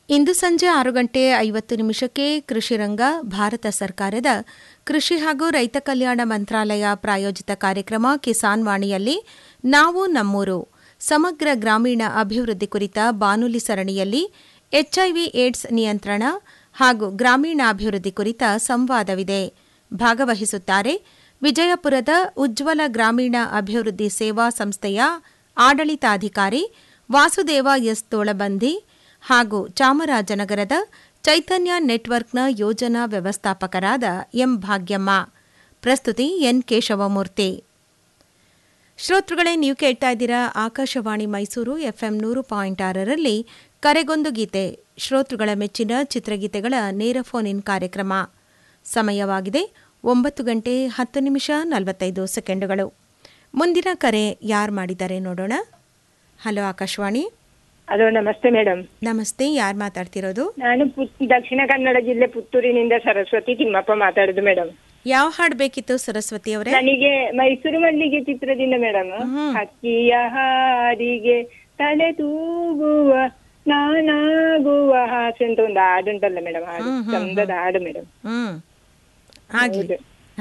ಇಂದು ಸಂಜೆ ಆರು ಗಂಟೆ ಐವತ್ತು ನಿಮಿಷಕ್ಕೆ ಕೃಷಿರಂಗ ಭಾರತ ಸರ್ಕಾರದ ಕೃಷಿ ಹಾಗೂ ರೈತ ಕಲ್ಯಾಣ ಮಂತ್ರಾಲಯ ಪ್ರಾಯೋಜಿತ ಕಾರ್ಯಕ್ರಮ ಕಿಸಾನ್ ವಾಣಿಯಲ್ಲಿ ನಾವು ನಮ್ಮೂರು ಸಮಗ್ರ ಗ್ರಾಮೀಣ ಅಭಿವೃದ್ಧಿ ಕುರಿತ ಬಾನುಲಿ ಸರಣಿಯಲ್ಲಿ ಎಚ್ಐವಿ ಏಡ್ಸ್ ನಿಯಂತ್ರಣ ಹಾಗೂ ಗ್ರಾಮೀಣಾಭಿವೃದ್ಧಿ ಕುರಿತ ಸಂವಾದವಿದೆ ಭಾಗವಹಿಸುತ್ತಾರೆ ವಿಜಯಪುರದ ಉಜ್ವಲ ಗ್ರಾಮೀಣ ಅಭಿವೃದ್ಧಿ ಸೇವಾ ಸಂಸ್ಥೆಯ ಆಡಳಿತಾಧಿಕಾರಿ ವಾಸುದೇವ ಎಸ್ ತೋಳಬಂದಿ ಹಾಗೂ ಚಾಮರಾಜನಗರದ ಚೈತನ್ಯ ನೆಟ್ವರ್ಕ್ನ ಯೋಜನಾ ವ್ಯವಸ್ಥಾಪಕರಾದ ಎಂ ಭಾಗ್ಯಮ್ಮ ಪ್ರಸ್ತುತಿ ಎನ್ ಕೇಶವಮೂರ್ತಿ ಶ್ರೋತೃಗಳೇ ನೀವು ಕೇಳ್ತಾ ಇದ್ದೀರಾ ಆಕಾಶವಾಣಿ ಮೈಸೂರು ಎಫ್ಎಂ ನೂರು ಪಾಯಿಂಟ್ ಆರರಲ್ಲಿ ಕರೆಗೊಂದು ಗೀತೆ ಶ್ರೋತೃಗಳ ಮೆಚ್ಚಿನ ಚಿತ್ರಗೀತೆಗಳ ನೇರ ಫೋನ್ ಇನ್ ಕಾರ್ಯಕ್ರಮ ಸಮಯವಾಗಿದೆ ಒಂಬತ್ತು ಗಂಟೆ ಹತ್ತು ನಿಮಿಷ ನಲವತ್ತೈದು ಸೆಕೆಂಡುಗಳು ಮುಂದಿನ ಕರೆ ಯಾರು ಮಾಡಿದ್ದಾರೆ ನೋಡೋಣ ಹಲೋ ಆಕಾಶವಾಣಿ ಹಲೋ ನಮಸ್ತೆ ಮೇಡಮ್ ನಮಸ್ತೆ ಯಾರು ಮಾತಾಡ್ತಿರೋದು ನಾನು ಪುತ್- ದಕ್ಷಿಣ ಕನ್ನಡ ಜಿಲ್ಲೆ ಪುತ್ತೂರಿನಿಂದ ಸರಸ್ವತಿ ತಿಮ್ಮಪ್ಪ ಮಾತಾಡುದು ಮೇಡಮ್ ಯಾವ ಹಾಡು ಬೇಕಿತ್ತು ಸರಸ್ವತಿ ಅವರೇ ನನಗೆ ಮೈಸೂರು ಮಲ್ಲಿಗೆ ಚಿತ್ರದಿಂದ ಮೇಡಮ್ ಹಕ್ಕಿಯ ಹಾರಿಗೆ ತಲೆ ತೂಗುವ ನಾನಾಗುವ ಹಾಸೆ ಅಂತ ಒಂದು ಹಾಡುಂಟಲ್ಲ ಮೇಡಮ್ ಹಾಡು ಚಂದದ ಹಾಡು ಮೇಡಮ್ ಹ್ಮ್ ಆಗ್ಲಿ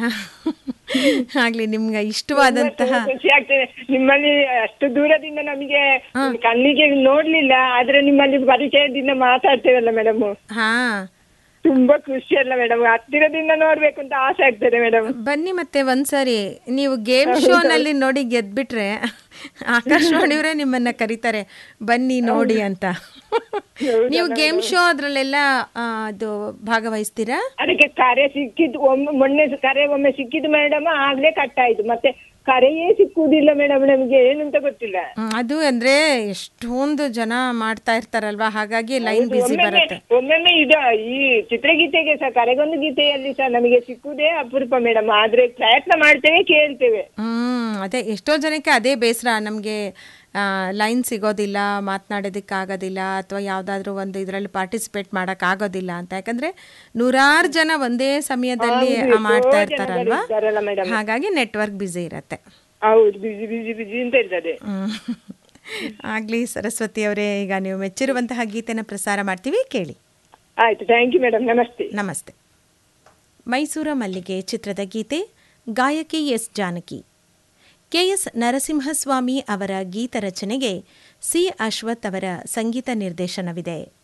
ಆಗ್ಲಿ ನಿಮ್ಗೆ ಇಷ್ಟವಾದಂತಹ ಖುಷಿ ಆಗ್ತದೆ ನಿಮ್ಮಲ್ಲಿ ಅಷ್ಟು ದೂರದಿಂದ ನಮಗೆ ಕಣ್ಣಿಗೆ ನೋಡ್ಲಿಲ್ಲ ಆದ್ರೆ ನಿಮ್ಮಲ್ಲಿ ಪರಿಚಯದಿಂದ ಮಾತಾಡ್ತೇವಲ್ಲ ಮೇಡಮ್ ಹಾ ತುಂಬಾ ಖುಷಿ ಅಲ್ಲ ಮೇಡಮ್ ಹತ್ತಿರದಿಂದ ನೋಡ್ಬೇಕು ಅಂತ ಆಸೆ ಆಗ್ತದೆ ಮೇಡಮ್ ಬನ್ನಿ ಮತ್ತೆ ಒಂದ್ಸರಿ ನೀವು ಗೇಮ್ ಶೋನಲ್ಲಿ ನೋಡಿ ಗೆದ್ಬಿಟ್ರೆ ಆಕಾಶವಾಣಿಯವರೇ ನಿಮ್ಮನ್ನ ಕರೀತಾರೆ ಬನ್ನಿ ನೋಡಿ ಅಂತ ನೀವು ಗೇಮ್ ಶೋ ಅದ್ರಲ್ಲೆಲ್ಲ ಆ, ಅದು ಭಾಗವಹಿಸ್ತೀರಾ ಅದಕ್ಕೆ ಕರೆ ಸಿಕ್ಕಿದ್ದು ಒಮ್ಮೆ ಮೊನ್ನೆ ಕರೆ ಒಮ್ಮೆ ಸಿಕ್ಕಿದ್ದು ಮೇಡಮ್ ಆಗ್ಲೇ ಕಟ್ ಆಯ್ತು ಮತ್ತೆ ಕರೆಯೇ ಸಿಕ್ಕುವುದಿಲ್ಲ ಮೇಡಮ್ ನಮಗೆ ಏನಂತ ಗೊತ್ತಿಲ್ಲ ಹ್ಮ್, ಅದು ಅಂದ್ರೆ ಎಷ್ಟೊಂದು ಜನ ಮಾಡ್ತಾ ಇರ್ತಾರಲ್ವಾ ಹಾಗಾಗಿ ಲೈನ್ ಬಿಸಿ ಬರುತ್ತೆ ಒಮ್ಮೊಮ್ಮೆ ಇದು ಈ ಚಿತ್ರಗೀತೆಗೆ ಸಹ ಕರೆಗೊಂದು ಗೀತೆಯಲ್ಲಿ ಸಹ ನಮಗೆ ಸಿಕ್ಕುದೇ ಅಪರೂಪ ಮೇಡಮ್ ಆದ್ರೆ ಪ್ರಯತ್ನ ಮಾಡ್ತೇವೆ ಕೇಳ್ತೇವೆ ಹ್ಮ್ ಅದೇ ಎಷ್ಟೋ ಜನಕ್ಕೆ ಅದೇ ಬೇಸರ ನಮಗೆ ಲೈನ್ ಸಿಗೋದಿಲ್ಲ ಮಾತನಾಡೋದಕ್ಕಾಗೋದಿಲ್ಲ ಅಥವಾ ಯಾವುದಾದ್ರೂ ಒಂದು ಇದರಲ್ಲಿ ಪಾರ್ಟಿಸಿಪೇಟ್ ಮಾಡೋಕ್ಕಾಗೋದಿಲ್ಲ ಅಂತ ಯಾಕಂದ್ರೆ ನೂರಾರು ಜನ ಒಂದೇ ಸಮಯದಲ್ಲಿ ಆ ಮಾಡ್ತಾ ಇರ್ತಾರಲ್ವಾ ಇದ್ದಾರಲ್ಲ ಮೇಡಮ್ ಹಾಗಾಗಿ ನೆಟ್ವರ್ಕ್ ಬ್ಯುಸಿ ಇರತ್ತೆ ಹೌದು ಬಿಜಿ ಬಿಜಿ ಬಿಜಿ ಅಂತ ಇರ್ತದೆ ಹ್ಮ್. ಆಗ್ಲಿ ಸರಸ್ವತಿ ಅವರೇ ಈಗ ನೀವು ಮೆಚ್ಚಿರುವಂತಹ ಗೀತೆನ ಪ್ರಸಾರ ಮಾಡ್ತೀವಿ ಕೇಳಿ ಆಯ್ತು ಥ್ಯಾಂಕ್ ಯು ಮೇಡಮ್ ನಮಸ್ತೆ ನಮಸ್ತೆ ಮೈಸೂರ ಮಲ್ಲಿಗೆ ಚಿತ್ರದ ಗೀತೆ ಗಾಯಕಿ ಎಸ್ ಜಾನಕಿ ಕೆಎಸ್ ನರಸಿಂಹಸ್ವಾಮಿ ಅವರ ಗೀತ ರಚನೆಗೆ ಸಿ ಅಶ್ವಥ್ ಅವರ ಸಂಗೀತ ನಿರ್ದೇಶನವಿದೆ